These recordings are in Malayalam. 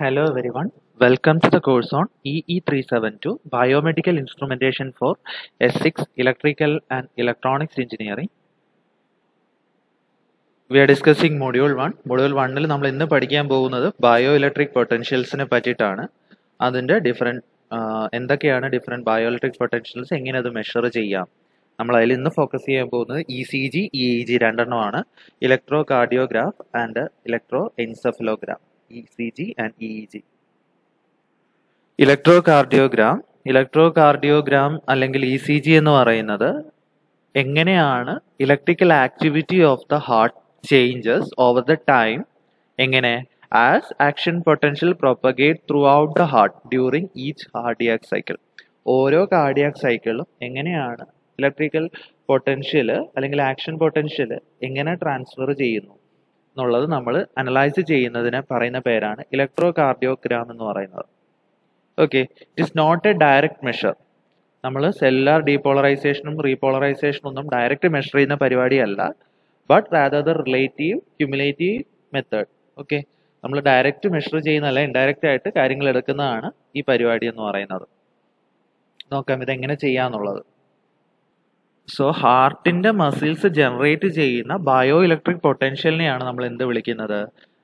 Hello everyone, welcome to the course on EE372 Biomedical Instrumentation for S6 Electrical and Electronics Engineering. We are discussing module 1. Module 1 ൽ നമ്മൾ ഇന്ന് പഠിക്കാൻ പോകുന്നത് ബയോ ഇലക്ട്രിക് പൊട്ടൻഷ്യൽസിനെ പറ്റിയിട്ടാണ് അതിൻ്റെ ഡിഫറെൻറ്റ് എന്തൊക്കെയാണ് ഡിഫറെൻറ്റ് ബയോ ഇലക്ട്രിക് പൊട്ടൻഷ്യൽസ് എങ്ങനെ അത് മെഷർ ചെയ്യാം നമ്മൾ അതിൽ ഇന്ന് ഫോക്കസ് ചെയ്യാൻ പോകുന്നത് E C G E E G രണ്ടെണ്ണമാണ് electrocardiograph and electroencephalograph E C G and E E G electrocardiogram electrocardiogram അല്ലെങ്കിൽ ഇ സി ജി എന്ന് പറയുന്നത് എങ്ങനെയാണ് electrical activity of the heart changes over the time എങ്ങനെ as action potential propagate throughout the heart during each cardiac cycle ഓരോ കാർഡിയാക് സൈക്കിളും എങ്ങനെയാണ് ഇലക്ട്രിക്കൽ പൊട്ടൻഷ്യൽ അല്ലെങ്കിൽ ആക്ഷൻ പൊട്ടൻഷ്യൽ എങ്ങനെ ട്രാൻസ്ഫർ ചെയ്യുന്നു എന്നുള്ളത് നമ്മൾ അനലൈസ് ചെയ്യുന്നതിനെ പറയുന്ന പേരാണ് ഇലക്ട്രോ കാർഡിയോഗ്രാം എന്ന് പറയുന്നത് okay it is not a direct measure നമ്മൾ സെല്ലാർ ഡീപോളറൈസേഷനും റീപോളറൈസേഷനും ഒന്നും ഡയറക്റ്റ് മെഷർ ചെയ്യുന്ന പരിപാടിയല്ല but rather the relative cumulative method okay നമ്മൾ ഡയറക്റ്റ് മെഷർ ചെയ്യുന്നതല്ല ഇൻഡയറക്റ്റ് ആയിട്ട് കാര്യങ്ങൾ എടുക്കുന്നതാണ് ഈ പരിപാടി എന്ന് പറയുന്നത് നോക്കാം ഇതെങ്ങനെ ചെയ്യാന്നുള്ളത് സോ ഹാർട്ടിന്റെ മസിൽസ് ജനറേറ്റ് ചെയ്യുന്ന ബയോ ഇലക്ട്രിക് പൊട്ടൻഷ്യലിനെയാണ് നമ്മൾ എന്ത് വിളിക്കുന്നത്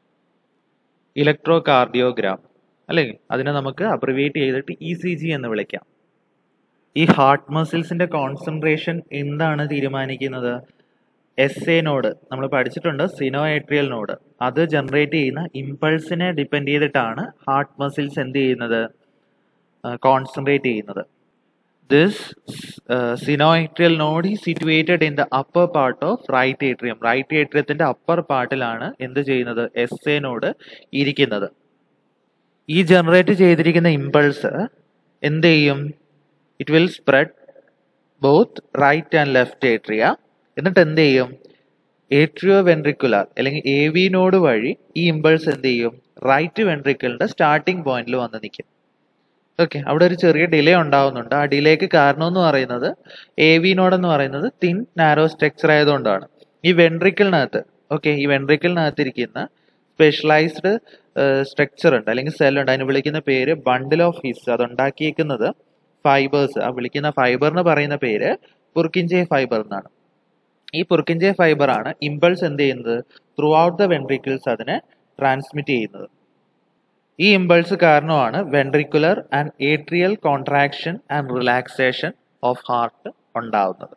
ഇലക്ട്രോ കാർഡിയോഗ്രാം അല്ലെങ്കിൽ അതിനെ നമുക്ക് അബ്രിവേറ്റ് ചെയ്തിട്ട് ഇ സി ജി എന്ന് വിളിക്കാം ഈ ഹാർട്ട് മസിൽസിന്റെ കോൺസെൻട്രേഷൻ എന്താണ് തീരുമാനിക്കുന്നത് എസ് എ നോഡ് നമ്മൾ പഠിച്ചിട്ടുണ്ട് സിനോയേട്രിയൽ നോഡ് അത് ജനറേറ്റ് ചെയ്യുന്ന ഇമ്പൾസിനെ ഡിപ്പെൻഡ് ചെയ്തിട്ടാണ് ഹാർട്ട് മസിൽസ് എന്ത് ചെയ്യുന്നത് കോൺസെൻട്രേറ്റ് ചെയ്യുന്നത് ദിസ് സിനോയേട്രിയൽ നോഡ് ഈ situated in the upper part of right atrium right ഏട്രിയത്തിന്റെ അപ്പർ പാർട്ടിലാണ് എന്ത് ചെയ്യുന്നത് എസ് എ നോഡ് ഇരിക്കുന്നത് ഈ ജനറേറ്റ് ചെയ്തിരിക്കുന്ന ഇമ്പൾസ് എന്ത് ചെയ്യും it will spread both right and left atria എന്നിട്ട് എന്ത് ചെയ്യും ഏട്രിയോ വെൻട്രിക്കുലർ അല്ലെങ്കിൽ എ വി നോഡ് വഴി ഈ ഇമ്പൾസ് എന്ത് ചെയ്യും റൈറ്റ് വെൻട്രിക്കിളിന്റെ സ്റ്റാർട്ടിംഗ് പോയിന്റിൽ വന്ന് നിൽക്കും ഓക്കെ അവിടെ ഒരു ചെറിയ ഡിലേ ഉണ്ടാവുന്നുണ്ട് ആ ഡിലേക്ക് കാരണം എന്ന് പറയുന്നത് എ വി നോഡ് എന്ന് പറയുന്നത് തിൻ നാരോ സ്ട്രക്ചർ ആയതുകൊണ്ടാണ് ഈ വെൻട്രിക്കിളിനകത്ത് ഓക്കെ ഈ വെൻട്രിക്കിളിനകത്ത് ഇരിക്കുന്ന സ്പെഷ്യലൈസ്ഡ് സ്ട്രക്ചർ ഉണ്ട് അല്ലെങ്കിൽ സെൽ ഉണ്ട് അതിന് വിളിക്കുന്ന പേര് ബണ്ടിൽ ഓഫ് ഹിസ് അത് ഉണ്ടാക്കിയേക്കുന്നത് ഫൈബേഴ്സ് ആ വിളിക്കുന്ന ഫൈബർ എന്ന് പറയുന്ന പേര് പുർക്കിൻജെ ഫൈബർ എന്നാണ് ഈ പുർക്കിൻജെ ഫൈബർ ആണ് ഇമ്പൾസ് എന്ത് ചെയ്യുന്നത് ത്രൂ ഔട്ട് ദ വെൻട്രിക്കിൾസ് അതിനെ ട്രാൻസ്മിറ്റ് ചെയ്യുന്നത് ഈ ഇമ്പൾസ് കാരണമാണ് ventricular and atrial contraction and relaxation of heart ഉണ്ടാവുന്നത്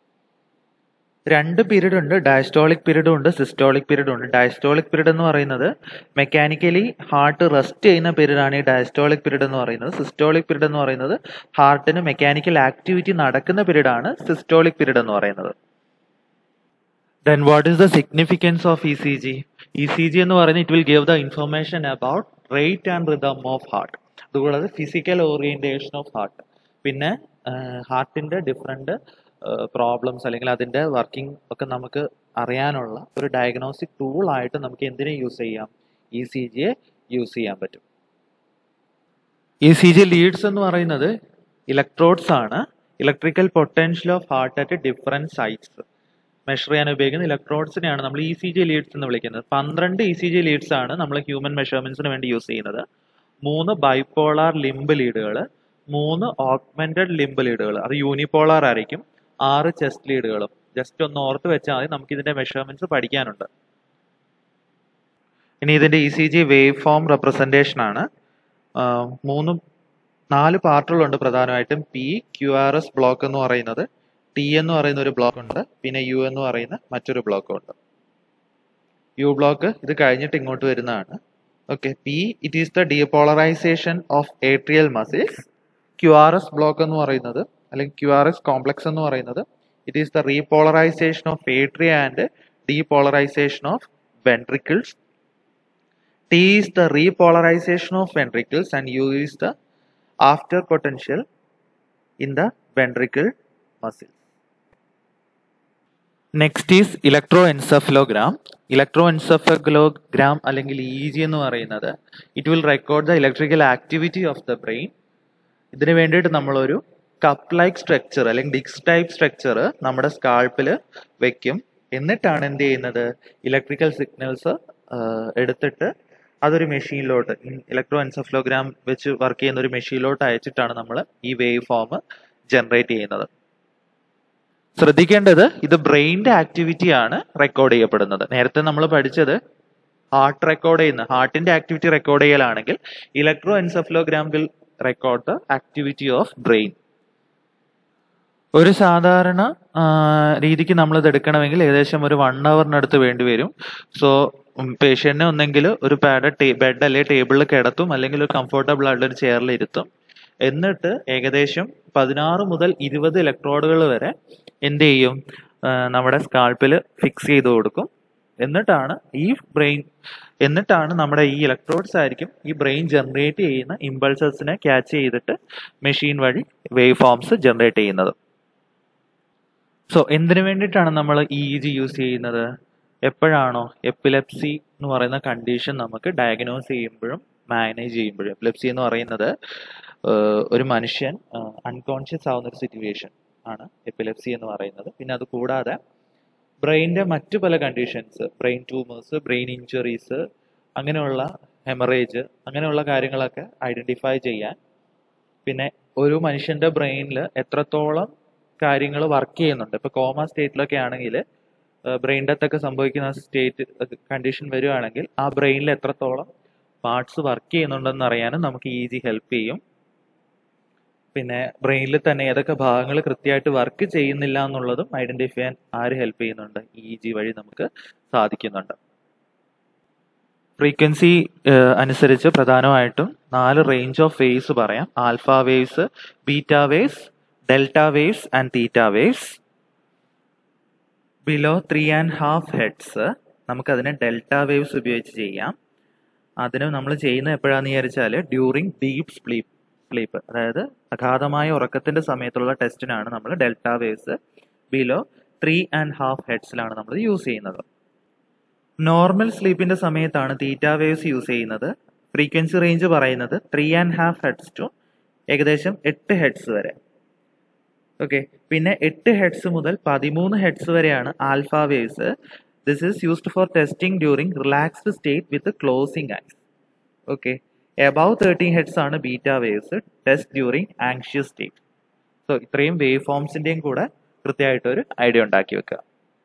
രണ്ട് പീരീഡ് ഉണ്ട് ഡയസ്റ്റോളിക് പീരീഡും ഉണ്ട് സിസ്റ്റോളിക് പീരീഡും ഉണ്ട് ഡയസ്റ്റോളിക് പീരീഡ് എന്ന് പറയുന്നത് മെക്കാനിക്കലി ഹാർട്ട് റെസ്റ്റ് ചെയ്യുന്ന പീരീഡ് ആണ് ഈ ഡയസ്റ്റോളിക് പീരീഡ് എന്ന് പറയുന്നത് സിസ്റ്റോളിക് പീരീഡ് എന്ന് പറയുന്നത് ഹാർട്ടിന് മെക്കാനിക്കൽ ആക്ടിവിറ്റി നടക്കുന്ന പീരീഡ് ആണ് സിസ്റ്റോളിക് പീരീഡ് എന്ന് പറയുന്നത് then what is the significance of E C G E C G എന്ന് പറയുന്നത് it will give the information about rate and rhythm of heart അതുകൂടാതെ ഫിസിക്കൽ ഓറിയന്റേഷൻ ഓഫ് ഹാർട്ട് പിന്നെ ഹാർട്ടിന്റെ ഡിഫറെന്റ് പ്രോബ്ലംസ് അല്ലെങ്കിൽ അതിന്റെ വർക്കിംഗ് ഒക്കെ നമുക്ക് അറിയാനുള്ള ഒരു ഡയഗ്നോസ്റ്റിക് ടൂൾ ആയിട്ട് നമുക്ക് എന്തിനെ യൂസ് ചെയ്യാം ഇ സി ജിയെ യൂസ് ചെയ്യാൻ പറ്റും ഇ സി ജി ലീഡ്സ് എന്ന് പറയുന്നത് ഇലക്ട്രോഡ്സ് ആണ് electrical potential of heart at different sites measure ചെയ്യാൻ ഉപയോഗിക്കുന്ന ഇലക്ട്രോഡ്സിനെയാണ് നമ്മൾ ഇ സി ജി ലീഡ്സ് എന്ന് വിളിക്കുന്നത് പന്ത്രണ്ട് ഇ സി ജി ലീഡ്സ് ആണ് നമ്മൾ ഹ്യൂമൻ മെഷർമെന്റ്സിന് വേണ്ടി യൂസ് ചെയ്യുന്നത് മൂന്ന് ബൈപോളാർ ലിംബ് ലീഡുകൾ മൂന്ന് ഓഗ്മെന്റഡ് ലിംബ് ലീഡുകൾ അത് യൂണിപോളാർ ആയിരിക്കും ആറ് ചെസ്റ്റ് ലീഡുകളും ജസ്റ്റ് ഒന്ന് ഓർത്ത് വെച്ചാൽ മതി നമുക്ക് ഇതിന്റെ മെഷർമെന്റ്സ് പഠിക്കാനുണ്ട് ഇനി ഇതിന്റെ E C G wave form representation ആണ് മൂന്ന് നാല് പാർട്ടുകളുണ്ട് പ്രധാനമായിട്ടും P Q R S block എന്ന് പറയുന്നത് ടി എന്ന് പറയുന്ന ഒരു ബ്ലോക്ക് ഉണ്ട് പിന്നെ യു എന്ന് പറയുന്ന മറ്റൊരു ബ്ലോക്കും ഉണ്ട് യു ബ്ലോക്ക് ഇത് കഴിഞ്ഞിട്ട് ഇങ്ങോട്ട് വരുന്നതാണ് okay P it is the depolarization of atrial muscles Q R S block എന്ന് പറയുന്നത് അല്ലെങ്കിൽ ക്യു ആർ എസ് കോംപ്ലക്സ് എന്ന് പറയുന്നത് it is the repolarization of atria and depolarization of ventricles T is the repolarization of ventricles and U is the after potential in the ventricle muscles next is electroencephalogram electroencephalogram അല്ലെങ്കിൽ ഇ ജി എന്ന് പറയുന്നത് it will record the electrical activity of the brain ഇതിനു വേണ്ടിയിട്ട് നമ്മളൊരു കപ്പ് ലൈക്ക് സ്ട്രക്ചർ അല്ലെങ്കിൽ ഡിക്സ് ടൈപ്പ് സ്ട്രക്ചർ നമ്മുടെ സ്കാൾപ്പിൽ വെക്കും എന്നിട്ടാണ് എന്ത് ചെയ്യുന്നത് ഇലക്ട്രിക്കൽ സിഗ്നൽസ് എടുത്തിട്ട് അതൊരു മെഷീനിലോട്ട് ഇലക്ട്രോ എൻസഫ്ലോഗ്രാം വെച്ച് വർക്ക് ചെയ്യുന്ന ഒരു മെഷീനിലോട്ട് അയച്ചിട്ടാണ് നമ്മൾ ഈ വേവ് ഫോം ജനറേറ്റ് ചെയ്യുന്നത് ശ്രദ്ധിക്കേണ്ടത് ഇത് ബ്രെയിനിന്റെ ആക്ടിവിറ്റി ആണ് റെക്കോർഡ് ചെയ്യപ്പെടുന്നത് നേരത്തെ നമ്മൾ പഠിച്ചത് ഹാർട്ട് റെക്കോർഡ് ചെയ്യുന്ന ഹാർട്ടിന്റെ ആക്ടിവിറ്റി റെക്കോർഡ് ചെയ്യലാണെങ്കിൽ electroencephalogram will record the activity of brain ഒരു സാധാരണ ആ, രീതിക്ക് നമ്മൾ ഇത് എടുക്കണമെങ്കിൽ ഏകദേശം ഒരു വൺ അവറിനടുത്ത് വേണ്ടി വരും സോ പേഷ്യന്റിനെ ഒന്നെങ്കിൽ ഒരു പാഡ് ബെഡ് അല്ലെങ്കിൽ ടേബിളിൽ കിടത്തും അല്ലെങ്കിൽ ഒരു കംഫർട്ടബിൾ ആയിട്ടുള്ള ഒരു ചെയറിൽ ഇരുത്തും എന്നിട്ട് ഏകദേശം പതിനാറ് മുതൽ ഇരുപത് ഇലക്ട്രോഡുകൾ വരെ എന്ത് ചെയ്യും ആ, നമ്മുടെ സ്കാൾപ്പിൽ ഫിക്സ് ചെയ്ത് കൊടുക്കും എന്നിട്ടാണ് ഈ ബ്രെയിൻ എന്നിട്ടാണ് നമ്മുടെ ഈ ഇലക്ട്രോഡ്സ് ആയിരിക്കും ഈ ബ്രെയിൻ ജനറേറ്റ് ചെയ്യുന്ന ഇമ്പൾസസിനെ ക്യാച്ച് ചെയ്തിട്ട് മെഷീൻ വഴി വേവ് ഫോംസ് ജനറേറ്റ് ചെയ്യുന്നത് സോ എന്തിനു വേണ്ടിയിട്ടാണ് നമ്മൾ ഇ ജി യൂസ് ചെയ്യുന്നത് എപ്പോഴാണോ എപ്പിലെപ്സി എന്ന് പറയുന്ന കണ്ടീഷൻ നമുക്ക് ഡയഗ്നോസ് ചെയ്യുമ്പോഴും മാനേജ് ചെയ്യുമ്പോഴും എപ്പിലെപ്സി എന്ന് പറയുന്നത് ആഹ് ഒരു മനുഷ്യൻ അൺകോൺഷ്യസ് ആവുന്ന ഒരു സിറ്റുവേഷൻ ആണ് എപ്പിലെപ്സി എന്ന് പറയുന്നത് പിന്നെ അത് കൂടാതെ ബ്രെയിനിന്റെ മറ്റു പല conditions brain tumours brain injuries അങ്ങനെയുള്ള ഹെമറേജ് അങ്ങനെയുള്ള കാര്യങ്ങളൊക്കെ ഐഡന്റിഫൈ ചെയ്യാൻ പിന്നെ ഒരു മനുഷ്യന്റെ ബ്രെയിനിൽ എത്രത്തോളം കാര്യങ്ങൾ വർക്ക് ചെയ്യുന്നുണ്ട് ഇപ്പൊ കോമ സ്റ്റേറ്റിലൊക്കെ ആണെങ്കിൽ ബ്രെയിൻ ഡെത്ത് ഒക്കെ സംഭവിക്കുന്ന സ്റ്റേറ്റ് കണ്ടീഷൻ വരികയാണെങ്കിൽ ആ ബ്രെയിനിൽ എത്രത്തോളം പാർട്സ് വർക്ക് ചെയ്യുന്നുണ്ടെന്ന് അറിയാനും നമുക്ക് ഇ ജി ഹെൽപ്പ് ചെയ്യും പിന്നെ ബ്രെയിനിൽ തന്നെ ഏതൊക്കെ ഭാഗങ്ങൾ കൃത്യമായിട്ട് വർക്ക് ചെയ്യുന്നില്ല എന്നുള്ളതും ഐഡന്റിഫൈ ചെയ്യാൻ ആര് ഹെൽപ്പ് ചെയ്യുന്നുണ്ട് ഇ ജി വഴി നമുക്ക് സാധിക്കുന്നുണ്ട് ഫ്രീക്വൻസി അനുസരിച്ച് പ്രധാനമായിട്ടും നാല് റേഞ്ച് ഓഫ് വേവ്സ് പറയാം alpha waves beta waves delta waves and theta waves below three and half hertz നമുക്കതിനെ ഡെൽറ്റ വേവ്സ് ഉപയോഗിച്ച് ചെയ്യാം അതിന് നമ്മൾ ചെയ്യുന്നത് എപ്പോഴാന്ന് വിചാരിച്ചാൽ ഡ്യൂറിങ് ഡീപ്പ് സ്ലീപ്പ് സ്ലീപ്പ് അതായത് അഗാധമായ ഉറക്കത്തിന്റെ സമയത്തുള്ള ടെസ്റ്റിനാണ് നമ്മൾ delta waves below three and half ഹെഡ്സിലാണ് നമ്മൾ യൂസ് ചെയ്യുന്നത് നോർമൽ സ്ലീപ്പിന്റെ സമയത്താണ് തീറ്റ വേവ്സ് യൂസ് ചെയ്യുന്നത് ഫ്രീക്വൻസി റേഞ്ച് പറയുന്നത് three and half hertz to ഏകദേശം എട്ട് ഹെഡ്സ് വരെ ഓക്കെ പിന്നെ എട്ട് ഹെഡ്സ് മുതൽ പതിമൂന്ന് ഹെഡ്സ് വരെയാണ് alpha waves this is used for testing during relaxed state with closing eyes okay above thirteen hertz ആണ് beta waves test during anxious state so ഇത്രയും വേവ് ഫോംസിന്റെയും കൂടെ കൃത്യമായിട്ട് ഒരു ഐഡിയ ഉണ്ടാക്കി വെക്കുക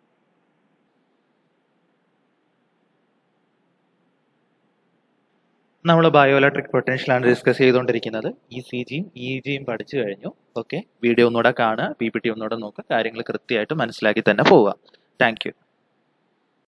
നമ്മൾ ബയോഇലക്ട്രിക് പൊട്ടൻഷ്യലാണ് ഡിസ്കസ് ചെയ്തുകൊണ്ടിരിക്കുന്നത് ഇ സി ജിയും ഇ ജിയും പഠിച്ചു കഴിഞ്ഞു ഓക്കെ വീഡിയോ ഒന്നുകൂടെ കാണുക പി പി ടി ഒന്നുകൂടെ നോക്കുക കാര്യങ്ങൾ കൃത്യമായിട്ട് മനസ്സിലാക്കി തന്നെ പോവുക താങ്ക് യു